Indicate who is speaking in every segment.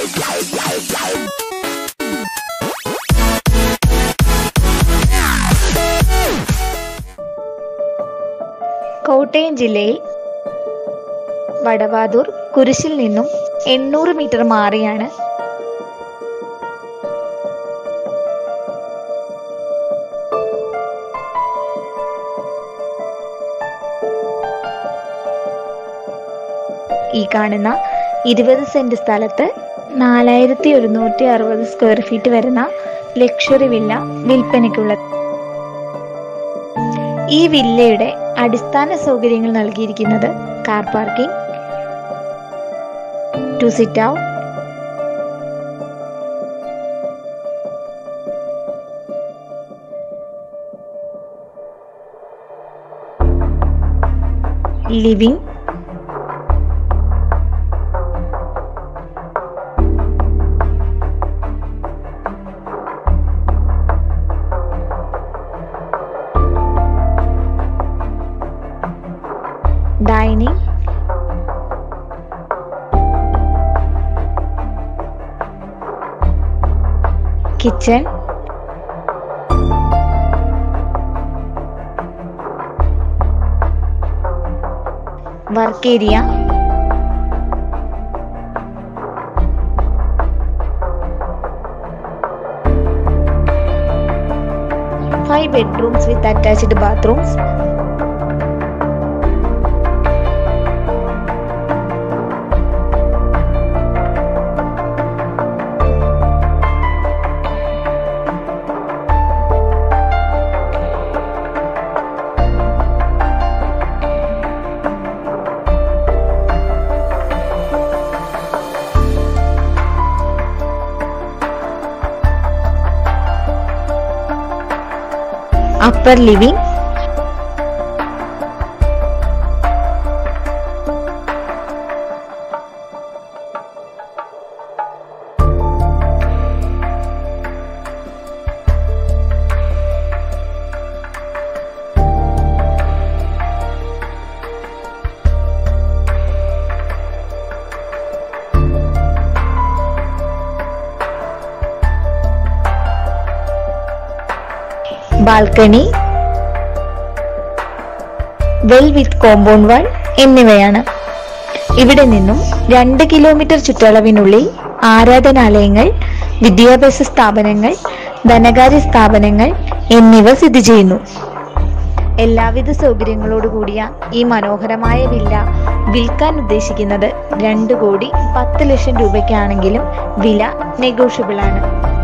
Speaker 1: കോട്ടയം ജില്ലയിൽ വടവാതൂർ കുരിശിൽ നിന്നും എണ്ണൂറ് മീറ്റർ മാറിയാണ് ഈ കാണുന്ന ഇരുപത് സെന്റ് സ്ഥലത്ത് നാലായിരത്തി ഒരുന്നൂറ്റി അറുപത് സ്ക്വയർ ഫീറ്റ് വരുന്ന ലക്ഷറി വില്ല വിൽപ്പനയ്ക്കുള്ളത് ഈ വില്ലയുടെ അടിസ്ഥാന സൗകര്യങ്ങൾ നൽകിയിരിക്കുന്നത് car parking two sit out living dining kitchen work area five bedrooms with attached bathrooms upper living balcony well with compound wall എന്നിവയാണ് ഇവിടെ നിന്നും രണ്ട് കിലോമീറ്റർ ചുറ്റളവിനുള്ളിൽ ആരാധനാലയങ്ങൾ വിദ്യാഭ്യാസ സ്ഥാപനങ്ങൾ ധനകാര്യ സ്ഥാപനങ്ങൾ എന്നിവ സ്ഥിതി ചെയ്യുന്നു എല്ലാവിധ സൗകര്യങ്ങളോട് കൂടിയ ഈ മനോഹരമായ വില്ല വിൽക്കാൻ ഉദ്ദേശിക്കുന്നത് രണ്ട് കോടി പത്ത് ലക്ഷം രൂപയ്ക്കാണെങ്കിലും വില നെഗോഷ്യബിൾ ആണ്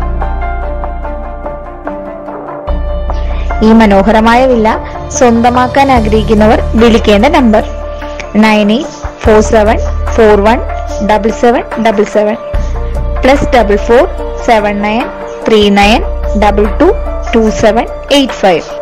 Speaker 1: ഈ മനോഹരമായ വില്ല സ്വന്തമാക്കാൻ ആഗ്രഹിക്കുന്നവർ വിളിക്കേണ്ട number nine eight four seven four one double seven double seven plus double four seven nine three nine double two two seven eight five